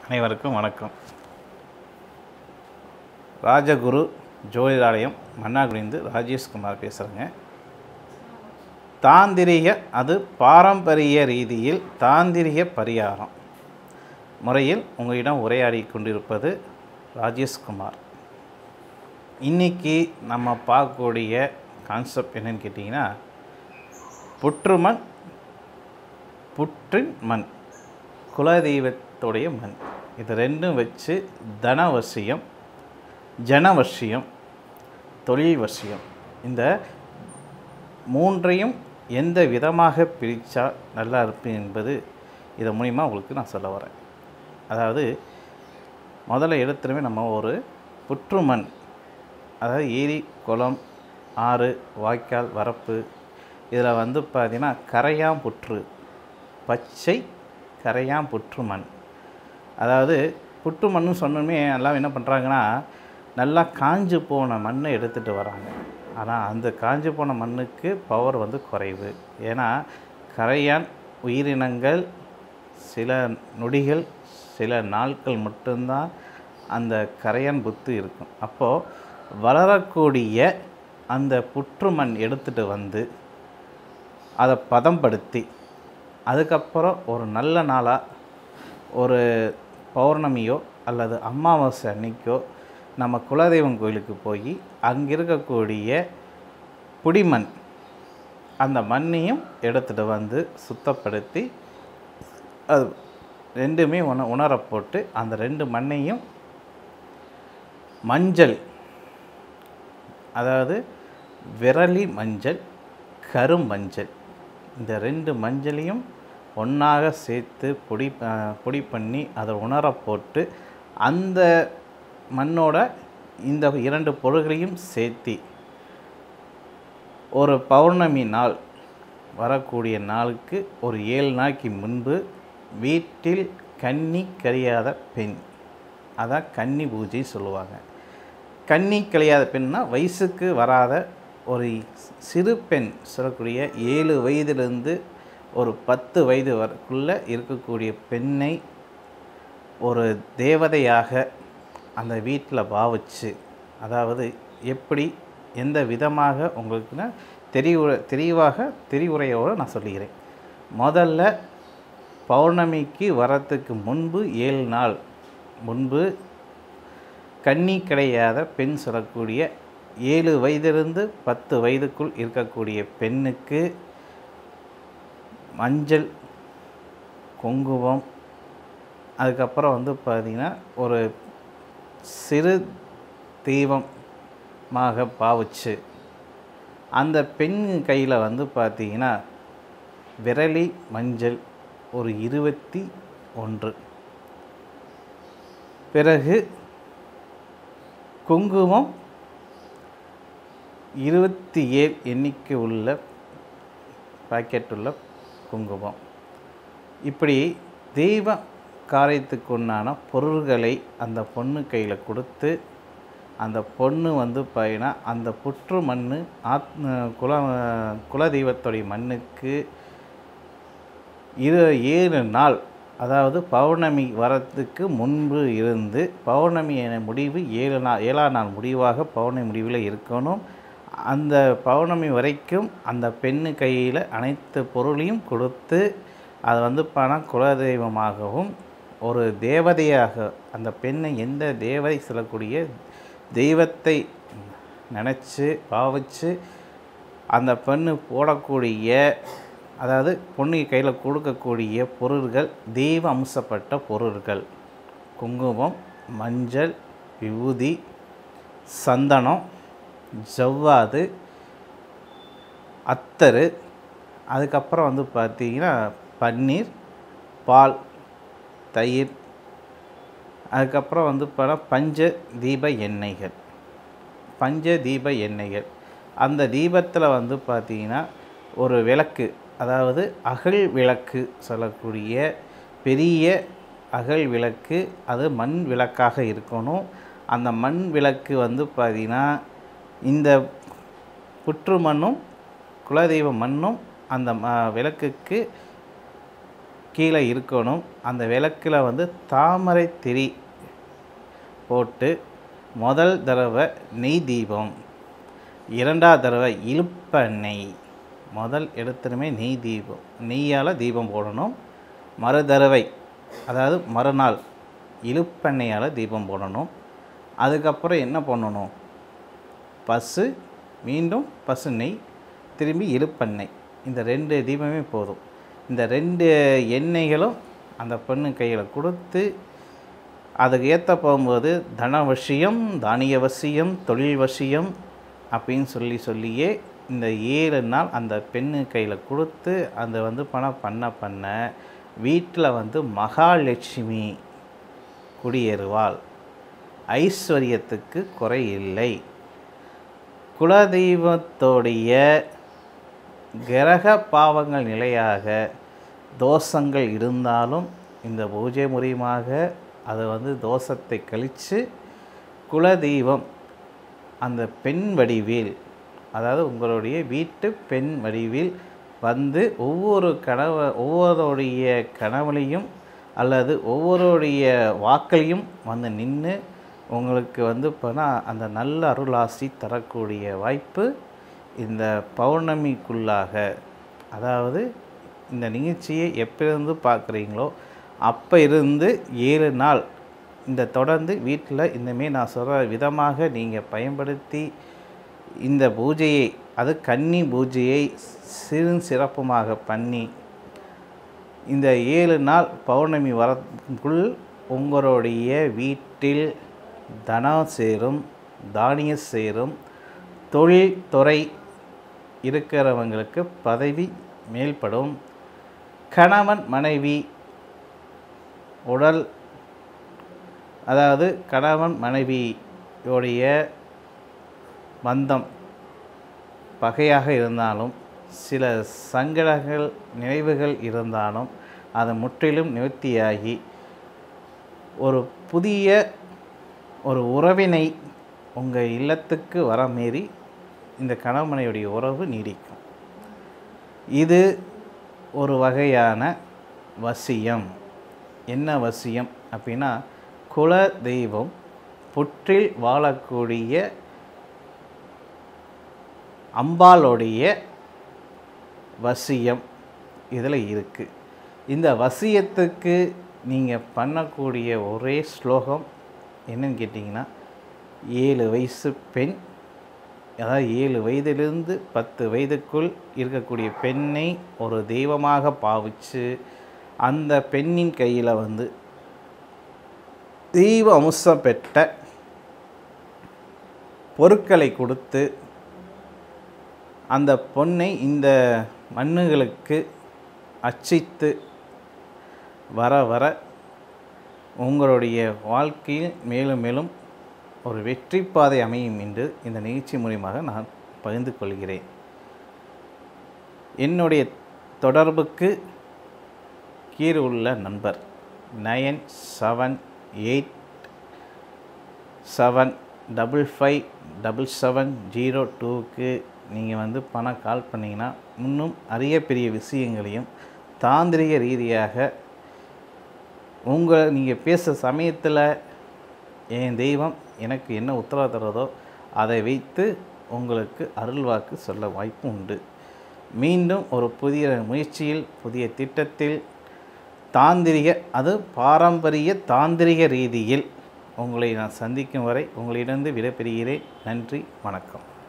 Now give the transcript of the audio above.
அனைவருக்கும் வணக்கம் ராஜகுரு ஜோதிடாலயம் மன்னார்குடிந்து ராஜேஷ்குமார் பேசுகிறேங்க தாந்திரிக அது பாரம்பரிய ரீதியில் தாந்திரிக பரிகாரம் முறையில் உங்களிடம் உரையாடி கொண்டிருப்பது ராஜேஷ்குமார் இன்னைக்கு நம்ம பார்க்கக்கூடிய கான்செப்ட் என்னன்னு கேட்டிங்கன்னா புற்றுமண் புற்றின் மண் குலதெய்வத்துடைய மண் இது ரெண்டும் வச்சு தனவசியம் ஜனவசியம் தொழில் வசியம் இந்த மூன்றையும் எந்த விதமாக பிரித்தா நல்லா இருப்பேன் என்பது இதன் மூலிமா உங்களுக்கு நான் சொல்ல வரேன் அதாவது முதல்ல எடுத்துருமே நம்ம ஒரு புற்றுமண் அதாவது ஏரி குளம் ஆறு வாய்க்கால் வரப்பு இதில் வந்து பார்த்தீங்கன்னா கரையாம் புற்று பச்சை கரையாம் புற்று மண் அதாவது புற்று மண்ணு சொன்னோமே எல்லாம் என்ன பண்ணுறாங்கன்னா நல்லா காஞ்சு போன மண்ணை எடுத்துகிட்டு வராங்க ஆனால் அந்த காஞ்சு போன மண்ணுக்கு பவர் வந்து குறைவு ஏன்னா கரையான் உயிரினங்கள் சில நொடிகள் சில நாட்கள் மட்டும்தான் அந்த கரையான் புத்து இருக்கும் அப்போது வளரக்கூடிய அந்த புற்றுமண் எடுத்துகிட்டு வந்து அதை பதம்படுத்தி அதுக்கப்புறம் ஒரு நல்ல நாளாக ஒரு பௌர்ணமியோ அல்லது அமாவாசை அன்னைக்கோ நம்ம குலதெய்வம் கோயிலுக்கு போய் அங்கே இருக்கக்கூடிய புடிமண் அந்த மண்ணையும் எடுத்துகிட்டு வந்து சுத்தப்படுத்தி அது ரெண்டுமே உண உணர போட்டு அந்த ரெண்டு மண்ணையும் மஞ்சள் அதாவது விரலி மஞ்சள் கருமஞ்சள் இந்த ரெண்டு மஞ்சளையும் ஒன்றாக சேர்த்து பொடி அஹ், பொடி பண்ணி அதை உணர போட்டு அந்த மண்ணோட இந்த இரண்டு பொருள்களையும் சேர்த்தி ஒரு பௌர்ணமி நாள் வரக்கூடிய நாளுக்கு ஒரு ஏழு நாளைக்கு முன்பு வீட்டில் கன்னி கரியாத பெண் அதான் கன்னி பூஜை சொல்லுவாங்க கன்னி கழியாத பெண்ணா வயசுக்கு வராத ஒரு சிறு பெண் சொல்லக்கூடிய ஏழு வயதிலிருந்து ஒரு பத்து வயது வரைக்குள்ளே இருக்கக்கூடிய பெண்ணை ஒரு தேவதையாக அந்த வீட்டில் பாவிச்சு அதாவது எப்படி எந்த விதமாக உங்களுக்குன்னு தெளிவு தெளிவாக தெரிவுரையோடு நான் சொல்லுகிறேன் முதல்ல பௌர்ணமிக்கு வரத்துக்கு முன்பு ஏழு நாள் முன்பு கன்னி கிடையாத பெண் சொல்லக்கூடிய ஏழு வயதிலிருந்து பத்து வயதுக்குள் இருக்கக்கூடிய பெண்ணுக்கு மஞ்சள் குங்குமம் அதுக்கப்புறம் வந்து பார்த்திங்கன்னா ஒரு சிறு தெய்வமாக பாவிச்சு அந்த பெண் கையில் வந்து பார்த்தீங்கன்னா விரலி மஞ்சள் ஒரு இருபத்தி ஒன்று பிறகு குங்குமம் இருபத்தி ஏழு எண்ணிக்கை உள்ள பாக்கெட் உள்ள குங்குமம் இப்படி தெய்வ காரியத்துக்கு உண்டான பொருள்களை அந்த பொண்ணு கையில் கொடுத்து அந்த பொண்ணு வந்து பார்த்தீங்கன்னா அந்த புற்று மண் ஆத் குல குலதெய்வத்துடைய மண்ணுக்கு இரு ஏழு நாள் அதாவது பௌர்ணமி வரத்துக்கு முன்பு இருந்து பௌர்ணமி என முடிவு ஏழு நாள் ஏழாம் நாள் முடிவாக பௌர்ணமி முடிவில் இருக்கணும் அந்த பௌர்ணமி வரைக்கும் அந்த பெண்ணு கையில் அனைத்து பொருளையும் கொடுத்து அது வந்து பணம் குலதெய்வமாகவும் ஒரு தேவதையாக அந்த பெண்ணை எந்த தேவதை சொல்லக்கூடிய தெய்வத்தை நினச்சி பாவிச்சு அந்த பெண்ணு போடக்கூடிய அதாவது பொண்ணு கையில் கொடுக்கக்கூடிய பொருள்கள் தெய்வ அம்சப்பட்ட பொருள்கள் குங்குமம் மஞ்சள் விபூதி சந்தனம் ஜவ்வாது அத்தரு அதுக்கப்புறம் வந்து பார்த்தீங்கன்னா பன்னீர் பால் தயிர் அதுக்கப்புறம் வந்து பார்த்தா பஞ்ச தீப எண்ணெய்கள் பஞ்ச தீப எண்ணெய்கள் அந்த தீபத்தில் வந்து பார்த்தீங்கன்னா ஒரு விளக்கு அதாவது அகல் விளக்கு சொல்லக்கூடிய பெரிய அகல் விளக்கு அது மண் விளக்காக இருக்கணும் அந்த மண் விளக்கு வந்து பார்த்தீங்கன்னா இந்த புற்று மண்ணும் குலதெய்வ மண்ணும் அந்த ம விளக்குக்கு கீழே இருக்கணும் அந்த விளக்கில் வந்து தாமரை திரி போட்டு முதல் தடவை நெய் தீபம் இரண்டாவது தடவை இழுப்ப நெய் முதல் எடுத்துருமே நெய் தீபம் நெய்யால் தீபம் போடணும் மறு தடவை அதாவது மறுநாள் இழுப்பெண்ணெயால் தீபம் போடணும் அதுக்கப்புறம் என்ன பண்ணணும் பசு மீண்டும் பசு நெய் திரும்பி இழுப்பெண்ணெய் இந்த ரெண்டு தீபமே போதும் இந்த ரெண்டு எண்ணெய்களும் அந்த பெண்ணு கையில் கொடுத்து அதுக்கு ஏற்ற போகும்போது தனவசியம் தானிய வசியம் தொழில் வசியம் அப்படின்னு சொல்லி சொல்லியே இந்த ஏழு நாள் அந்த பெண்ணு கையில் கொடுத்து அந்த வந்து பணம் பண்ண பண்ண வீட்டில் வந்து மகாலட்சுமி குடியேறுவாள் ஐஸ்வர்யத்துக்கு குறை இல்லை குலதெய்வத்தோடைய கிரக பாவங்கள் நிலையாக தோஷங்கள் இருந்தாலும் இந்த பூஜை மூலியமாக அதை வந்து தோஷத்தை கழித்து குலதெய்வம் அந்த பெண் வடிவில் அதாவது உங்களுடைய வீட்டு பெண் வடிவில் வந்து ஒவ்வொரு கனவ ஒவ்வொருடைய கனவுலையும் அல்லது ஒவ்வொருடைய வாக்களையும் வந்து நின்று உங்களுக்கு வந்து இப்போனா அந்த நல்ல அருளாசி தரக்கூடிய வாய்ப்பு இந்த பௌர்ணமிக்குள்ளாக அதாவது இந்த நிகழ்ச்சியை எப்போருந்து பார்க்குறீங்களோ அப்போ இருந்து ஏழு நாள் இந்த தொடர்ந்து வீட்டில் இந்தமாரி நான் சொல்கிற விதமாக நீங்கள் பயன்படுத்தி இந்த பூஜையை அது கன்னி பூஜையை சிறு சிறப்புமாக பண்ணி இந்த ஏழு நாள் பௌர்ணமி வரக்குள் உங்களுடைய வீட்டில் தனம் சேரும் தானியம் சேரும் தொழில் துறை இருக்கிறவங்களுக்கு பதவி மேல்படும் கணவன் மனைவி உடல் அதாவது கணவன் மனைவியோடைய பந்தம் பகையாக இருந்தாலும் சில சங்கடங்கள் நினைவுகள் இருந்தாலும் அது முற்றிலும் நிவர்த்தியாகி ஒரு புதிய ஒரு உறவினை உங்கள் இல்லத்துக்கு வர மீறி இந்த கணவனையுடைய உறவு நீடிக்கும் இது ஒரு வகையான வசியம் என்ன வசியம் அப்படின்னா குல தெய்வம் புற்றில் வாழக்கூடிய அம்பாளுடைய வசியம் இதில் இருக்குது இந்த வசியத்துக்கு நீங்கள் பண்ணக்கூடிய ஒரே ஸ்லோகம் என்னன்னு கேட்டிங்கன்னா ஏழு வயசு பெண் அதாவது ஏழு வயதிலிருந்து பத்து வயதுக்குள் இருக்கக்கூடிய பெண்ணை ஒரு தெய்வமாக பாவித்து அந்த பெண்ணின் கையில் வந்து தெய்வ அம்சம் பெற்ற பொருட்களை கொடுத்து அந்த பொண்ணை இந்த மண்ணுகளுக்கு அச்சித்து வர வர உங்களுடைய வாழ்க்கையில் மேலும் மேலும் ஒரு வெற்றி பாதை அமையும் என்று இந்த நிகழ்ச்சி மூலியமாக நான் பகிர்ந்து கொள்கிறேன் என்னுடைய தொடர்புக்கு கீழே உள்ள நண்பர் nine seven eight seven double five double seven zero டூக்கு நீங்கள் வந்து பணம் கால் பண்ணிங்கன்னா இன்னும் அரிய பெரிய விஷயங்களையும் தாந்திரிக ரீதியாக உங்கள் நீங்கள் பேசுகிற சமயத்தில் என் தெய்வம் எனக்கு என்ன உத்தரவு தர்றதோ அதை வைத்து உங்களுக்கு அருள்வாக்கு சொல்ல வாய்ப்பு உண்டு மீண்டும் ஒரு புதிய முயற்சியில் புதிய திட்டத்தில் தாந்திரிக அது பாரம்பரிய தாந்திரிக ரீதியில் உங்களை நான் சந்திக்கும் வரை உங்களிடந்து விடைபெறுகிறேன் நன்றி வணக்கம்